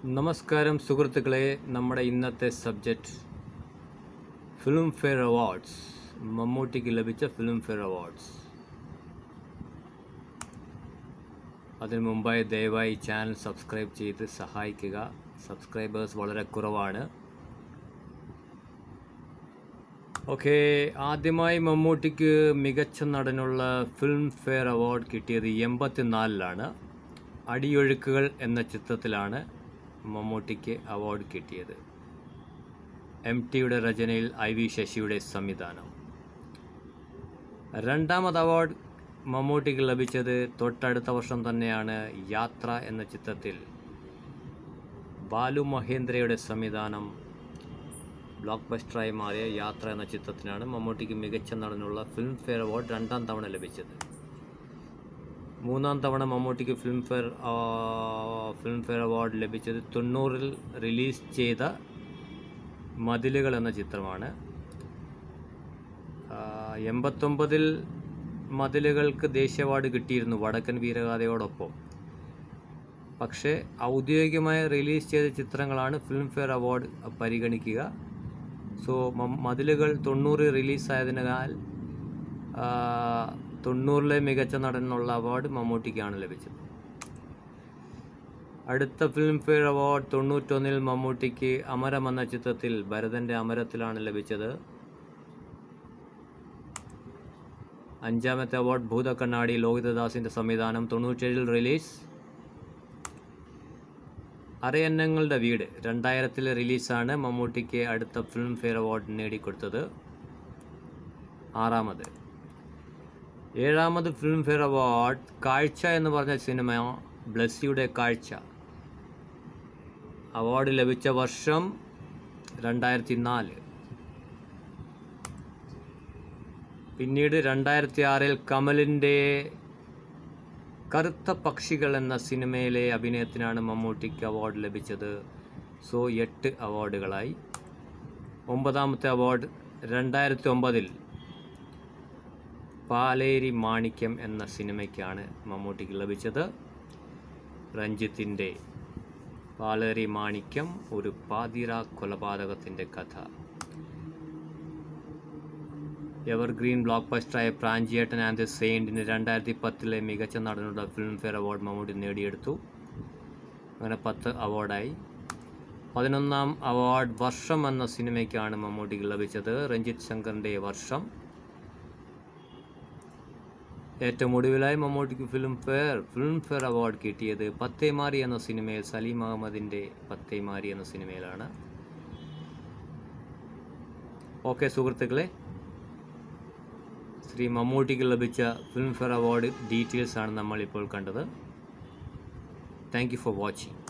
നമസ്കാരം സുഹൃത്തുക്കളെ നമ്മുടെ ഇന്നത്തെ സബ്ജക്റ്റ് ഫിലിം ഫെയർ അവാർഡ്സ് മമ്മൂട്ടിക്ക് ലഭിച്ച ഫിലിം ഫെയർ അവാർഡ്സ് അതിനു മുമ്പായി ദയവായി ചാനൽ സബ്സ്ക്രൈബ് ചെയ്ത് സഹായിക്കുക സബ്സ്ക്രൈബേഴ്സ് വളരെ കുറവാണ് ഓക്കെ ആദ്യമായി മമ്മൂട്ടിക്ക് മികച്ച നടനുള്ള ഫിലിം ഫെയർ അവാർഡ് കിട്ടിയത് എൺപത്തിനാലിലാണ് അടിയൊഴുക്കുകൾ എന്ന ചിത്രത്തിലാണ് മമ്മൂട്ടിക്ക് അവാർഡ് കിട്ടിയത് എം ടിയുടെ രചനയിൽ ഐ വി ശശിയുടെ സംവിധാനം രണ്ടാമത് അവാർഡ് മമ്മൂട്ടിക്ക് ലഭിച്ചത് തൊട്ടടുത്ത വർഷം തന്നെയാണ് യാത്ര എന്ന ചിത്രത്തിൽ ബാലു മഹേന്ദ്രയുടെ സംവിധാനം ബ്ലോക്ക് ബസ്റ്ററായി മാറിയ യാത്ര എന്ന ചിത്രത്തിനാണ് മമ്മൂട്ടിക്ക് മികച്ച നടനുള്ള ഫിലിം ഫെയർ അവാർഡ് രണ്ടാം തവണ ലഭിച്ചത് മൂന്നാം തവണ മമ്മൂട്ടിക്ക് Filmfare Filmfare award ലഭിച്ചത് തൊണ്ണൂറിൽ റിലീസ് ചെയ്ത മതിലുകൾ എന്ന ചിത്രമാണ് ആ, എൺപത്തൊമ്പതിൽ മതിലുകൾക്ക് ദേശീയ അവാർഡ് കിട്ടിയിരുന്നു വടക്കൻ വീരഗാഥയോടൊപ്പം പക്ഷേ ഔദ്യോഗികമായി റിലീസ് ചെയ്ത ചിത്രങ്ങളാണ് ഫിലിം ഫെയർ അവാർഡ് പരിഗണിക്കുക സോ മ- മതിലുകൾ തൊണ്ണൂറ് റിലീസായതിനാൽ ആ, തൊണ്ണൂറിലെ മികച്ച നടനുള്ള അവാർഡ് മമ്മൂട്ടിക്കാണ് ലഭിച്ചത് അടുത്ത ഫിലിം ഫെയർ അവാർഡ് തൊണ്ണൂറ്റൊന്നിൽ മമ്മൂട്ടിക്ക് അമരം എന്ന ചിത്രത്തിൽ ഭരതന്റെ അമരത്തിലാണ് ലഭിച്ചത് അഞ്ചാമത്തെ അവാർഡ് ഭൂതക്കണ്ണാടി ലോഹിതദാസിന്റെ സംവിധാനം തൊണ്ണൂറ്റേഴിൽ റിലീസ് അരയന്നങ്ങളുടെ വീട് രണ്ടായിരത്തിൽ റിലീസാണ് മമ്മൂട്ടിക്ക് അടുത്ത ഫിലിം ഫെയർ അവാർഡ് നേടിക്കൊടുത്തത് ആറാമത് ഏഴാമത് ഫിലിം ഫെയർ അവാർഡ് കാഴ്ച എന്ന് പറഞ്ഞ സിനിമ ബ്ലസ്സിയുടെ കാഴ്ച അവാർഡ് ലഭിച്ച വർഷം രണ്ടായിരത്തി നാല് പിന്നീട് രണ്ടായിരത്തി ആറിൽ കമലിൻ്റെ കറുത്ത പക്ഷികൾ എന്ന സിനിമയിലെ അഭിനയത്തിനാണ് മമ്മൂട്ടിക്ക് അവാർഡ് ലഭിച്ചത് സോ എട്ട് അവാർഡുകളായി ഒമ്പതാമത്തെ അവാർഡ് രണ്ടായിരത്തി ഒമ്പതിൽ പാലേരി മാണിക്യം എന്ന സിനിമയ്ക്കാണ് മമ്മൂട്ടിക്ക് ലഭിച്ചത് രഞ്ജിത്തിൻ്റെ പാലേരി മാണിക്യം ഒരു പാതിര കൊലപാതകത്തിൻ്റെ കഥ എവർഗ്രീൻ ബ്ലോക്ക് ബസ്റ്ററായ പ്രാഞ്ചിയേട്ടൻ ആൻഡ് ദ സെയിൻറ്റിന് രണ്ടായിരത്തി പത്തിലെ മികച്ച നടനുള്ള ഫിലിം ഫെയർ അവാർഡ് മമ്മൂട്ടി നേടിയെടുത്തു അങ്ങനെ പത്ത് അവാർഡായി പതിനൊന്നാം അവാർഡ് വർഷം എന്ന സിനിമയ്ക്കാണ് മമ്മൂട്ടിക്ക് ലഭിച്ചത് രഞ്ജിത്ത് ശങ്കറിൻ്റെ വർഷം ഏറ്റവും ഒടുവിലായി മമ്മൂട്ടിക്ക് Filmfare Filmfare award കിട്ടിയത് പത്തേമാരി എന്ന സിനിമയിൽ സലീം അഹമ്മദിൻ്റെ പത്തേമാരി എന്ന സിനിമയിലാണ് ഓക്കെ സുഹൃത്തുക്കളെ ശ്രീ മമ്മൂട്ടിക്ക് ലഭിച്ച ഫിലിം ഫെയർ അവാർഡ് ഡീറ്റെയിൽസ് ആണ് നമ്മൾ ഇപ്പോൾ കണ്ടത് താങ്ക് യു ഫോർ വാച്ചിങ്